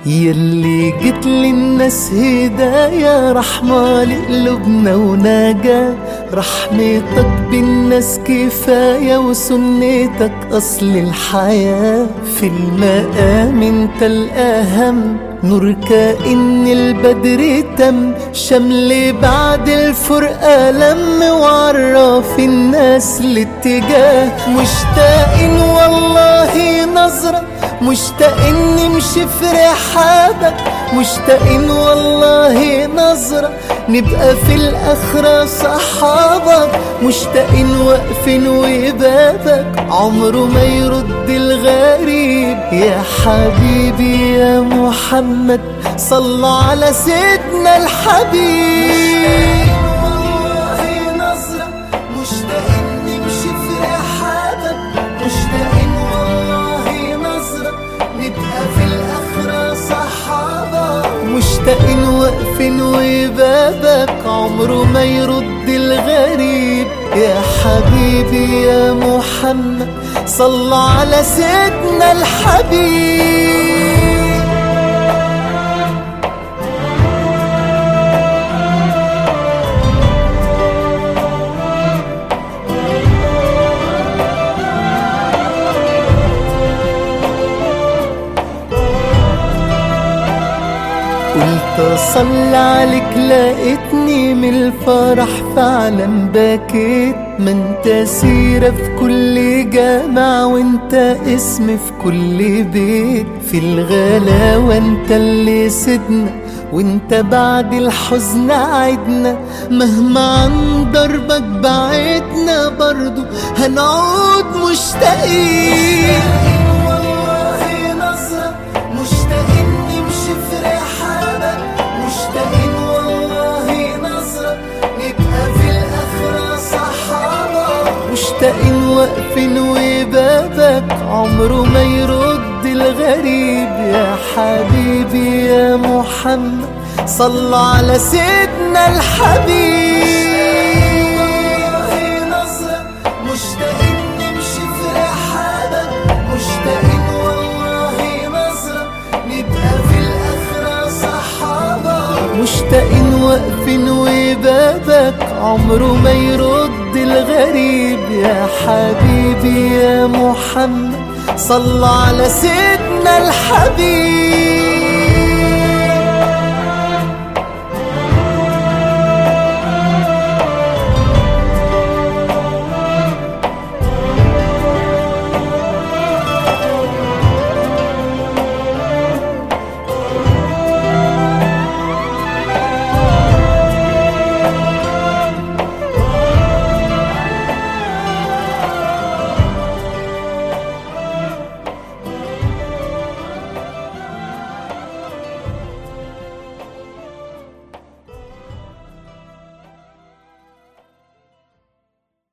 يلي جيت للناس هدايا رحمة لقلوبنا ونجاة رحمتك بالناس كفاية وسنتك أصل الحياة في المقام انت الأهم نور كأن البدر تم شمل بعد الفرقة لم وعرف الناس الاتجاه مشتاقين والله نظرة مشتاقين نمشي في رحابك مشتاقين والله نظرة نبقى في الآخرة صحابك مشتاقين واقفين وبابك عمره ما يرد الغريب يا حبيبي يا محمد صلوا على سيدنا الحبيب والله نظرة مشتاقين نمشي في رحابك مشتاقين والله نظرة نبقى في الآخرة صحابة مشتاقين واقفين وبابك عمره ما يرد الغريب يا حبيبي يا محمد صلى على سيدنا الحبيب قلت اصلي عليك لقيتني من الفرح فعلا بكيت ما انت سيرة في كل جامع وانت اسم في كل بيت في الغلاوة انت اللي سيدنا وانت بعد الحزن عدنا مهما عن دربك بعدنا برضو هنعود مشتاقين والله نظرة مشتاقين نمشي في رحابك مشتاقين والله نظرة نبقى في الآخرة صحابة مشتاقين واقفين وبابك عمره ما يرد الغريب يا حبيبي يا محمد صلى على سيدنا الحبيب والله نظرة مشتاقين نمشي في رحابك مشتاقين والله نظرة نبقى في الآخرة صحابة مشتاقين واقفين وبابك عمره ما يرد الغريب يا حبيبي يا محمد صلى على سيدنا الحبيب